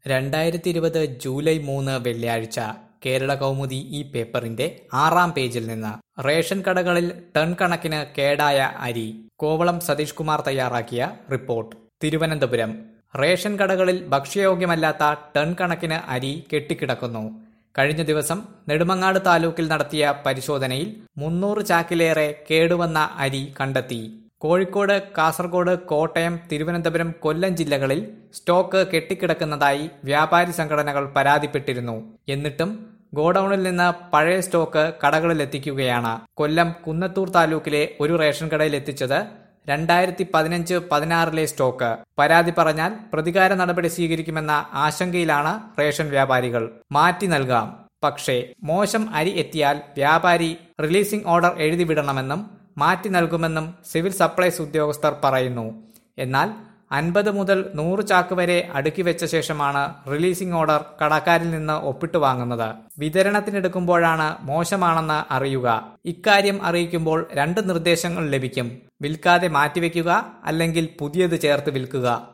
രണ്ടായിരത്തി ഇരുപത് ജൂലൈ മൂന്ന് വെള്ളിയാഴ്ച കേരള കൗമുദി ഈ പേപ്പറിന്റെ ആറാം പേജിൽ നിന്ന് റേഷൻ കടകളിൽ ടൺ കണക്കിന് കേടായ അരി കോവളം സതീഷ് കുമാർ തയ്യാറാക്കിയ റിപ്പോർട്ട് തിരുവനന്തപുരം റേഷൻ കടകളിൽ ഭക്ഷ്യയോഗ്യമല്ലാത്ത ടൺ കണക്കിന് അരി കെട്ടിക്കിടക്കുന്നു കഴിഞ്ഞ ദിവസം നെടുമങ്ങാട് താലൂക്കിൽ നടത്തിയ പരിശോധനയിൽ മുന്നൂറ് ചാക്കിലേറെ കേടുവന്ന അരി കണ്ടെത്തി കോഴിക്കോട് കാസർഗോഡ് കോട്ടയം തിരുവനന്തപുരം കൊല്ലം ജില്ലകളിൽ സ്റ്റോക്ക് കെട്ടിക്കിടക്കുന്നതായി വ്യാപാരി സംഘടനകൾ പരാതിപ്പെട്ടിരുന്നു എന്നിട്ടും ഗോഡൌണിൽ നിന്ന് പഴയ സ്റ്റോക്ക് കടകളിൽ എത്തിക്കുകയാണ് കൊല്ലം കുന്നത്തൂർ താലൂക്കിലെ ഒരു റേഷൻ കടയിൽ എത്തിച്ചത് രണ്ടായിരത്തി പതിനഞ്ച് പതിനാറിലെ സ്റ്റോക്ക് പരാതി പറഞ്ഞാൽ പ്രതികാര നടപടി സ്വീകരിക്കുമെന്ന ആശങ്കയിലാണ് റേഷൻ വ്യാപാരികൾ മാറ്റി നൽകാം പക്ഷേ മോശം അരി എത്തിയാൽ വ്യാപാരി റിലീസിംഗ് ഓർഡർ എഴുതി വിടണമെന്നും മാറ്റി നൽകുമെന്നും സിവിൽ സപ്ലൈസ് ഉദ്യോഗസ്ഥർ പറയുന്നു എന്നാൽ അൻപത് മുതൽ നൂറ് ചാക്ക് വരെ അടുക്കി വെച്ച ശേഷമാണ് റിലീസിംഗ് ഓർഡർ കടക്കാരിൽ നിന്ന് ഒപ്പിട്ട് വാങ്ങുന്നത് വിതരണത്തിനെടുക്കുമ്പോഴാണ് മോശമാണെന്ന് അറിയുക ഇക്കാര്യം അറിയിക്കുമ്പോൾ രണ്ട് നിർദ്ദേശങ്ങൾ ലഭിക്കും വിൽക്കാതെ മാറ്റിവെക്കുക അല്ലെങ്കിൽ പുതിയത് ചേർത്ത് വിൽക്കുക